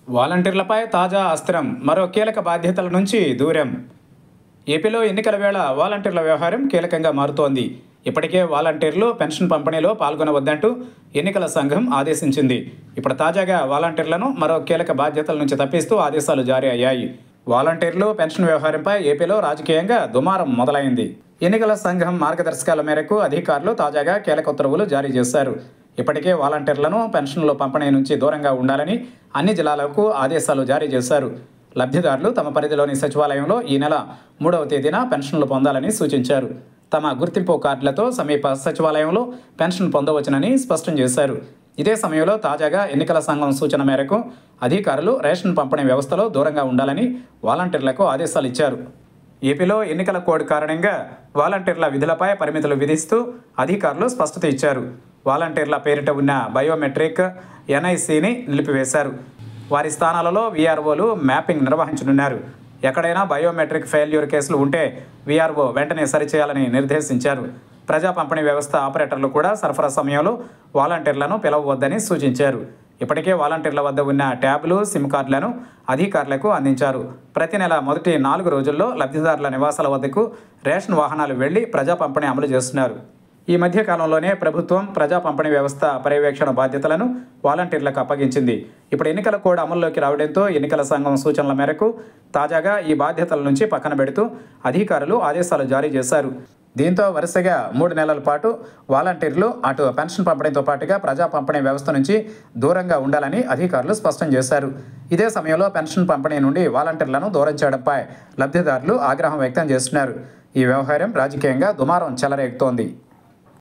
వాలంటీర్లపై తాజా అస్త్రం మరో కీలక బాధ్యతల నుంచి దూరం ఏపీలో ఎన్నికల వేళ వాలంటీర్ల వ్యవహారం కీలకంగా మారుతోంది ఇప్పటికే వాలంటీర్లు పెన్షన్ పంపిణీలో పాల్గొనవద్దంటూ ఎన్నికల సంఘం ఆదేశించింది ఇప్పుడు తాజాగా వాలంటీర్లను మరో కీలక బాధ్యతల నుంచి తప్పిస్తూ ఆదేశాలు జారీ అయ్యాయి వాలంటీర్లు పెన్షన్ వ్యవహారంపై ఏపీలో రాజకీయంగా దుమారం మొదలైంది ఎన్నికల సంఘం మార్గదర్శకాల మేరకు అధికారులు తాజాగా కీలక ఉత్తర్వులు జారీ చేశారు ఇప్పటికే వాలంటీర్లను పెన్షన్ల పంపిణీ నుంచి దూరంగా ఉండాలని అన్ని జిల్లాలకు ఆదేశాలు జారీ చేశారు లబ్ధిదారులు తమ పరిధిలోని సచివాలయంలో ఈ నెల మూడవ తేదీన పెన్షన్లు పొందాలని సూచించారు తమ గుర్తింపు కార్డులతో సమీప సచివాలయంలో పెన్షన్ పొందవచ్చునని స్పష్టం చేశారు ఇదే సమయంలో తాజాగా ఎన్నికల సంఘం సూచన మేరకు అధికారులు రేషన్ పంపిణీ వ్యవస్థలో దూరంగా ఉండాలని వాలంటీర్లకు ఆదేశాలు ఇచ్చారు ఏపీలో ఎన్నికల కోడ్ కారణంగా వాలంటీర్ల విధులపై పరిమితులు విధిస్తూ అధికారులు స్పష్టత ఇచ్చారు వాలంటీర్ల పేరిట ఉన్న బయోమెట్రిక్ ఎన్ఐసిని నిలిపివేశారు వారి స్థానాలలో వీఆర్ఓలు మ్యాపింగ్ నిర్వహించనున్నారు ఎక్కడైనా బయోమెట్రిక్ ఫెయిల్యూర్ కేసులు ఉంటే వీఆర్ఓ వెంటనే సరిచేయాలని నిర్దేశించారు ప్రజా పంపిణీ వ్యవస్థ ఆపరేటర్లు కూడా సరఫరా సమయంలో వాలంటీర్లను పిలవవద్దని సూచించారు ఇప్పటికే వాలంటీర్ల వద్ద ఉన్న ట్యాబ్లు సిమ్ కార్డులను అధికారులకు అందించారు ప్రతి నెల మొదటి నాలుగు రోజుల్లో లబ్ధిదారుల నివాసాల వద్దకు రేషన్ వాహనాలు వెళ్లి ప్రజా పంపిణీ అమలు చేస్తున్నారు ఈ మధ్య కాలంలోనే ప్రభుత్వం ప్రజా పంపిణీ వ్యవస్థ పర్యవేక్షణ బాధ్యతలను వాలంటీర్లకు అప్పగించింది ఇప్పుడు ఎన్నికల కోడ్ అమల్లోకి రావడంతో ఎన్నికల సంఘం సూచనల మేరకు తాజాగా ఈ బాధ్యతల నుంచి పక్కన పెడుతూ అధికారులు ఆదేశాలు జారీ చేశారు దీంతో వరుసగా మూడు నెలల పాటు వాలంటీర్లు అటు పెన్షన్ పంపిణీతో పాటుగా ప్రజా పంపిణీ వ్యవస్థ నుంచి దూరంగా ఉండాలని అధికారులు స్పష్టం చేశారు ఇదే సమయంలో పెన్షన్ పంపిణీ నుండి వాలంటీర్లను దూరం చేయడంపై లబ్ధిదారులు ఆగ్రహం వ్యక్తం చేస్తున్నారు ఈ వ్యవహారం రాజకీయంగా దుమారం చెలరేగుతోంది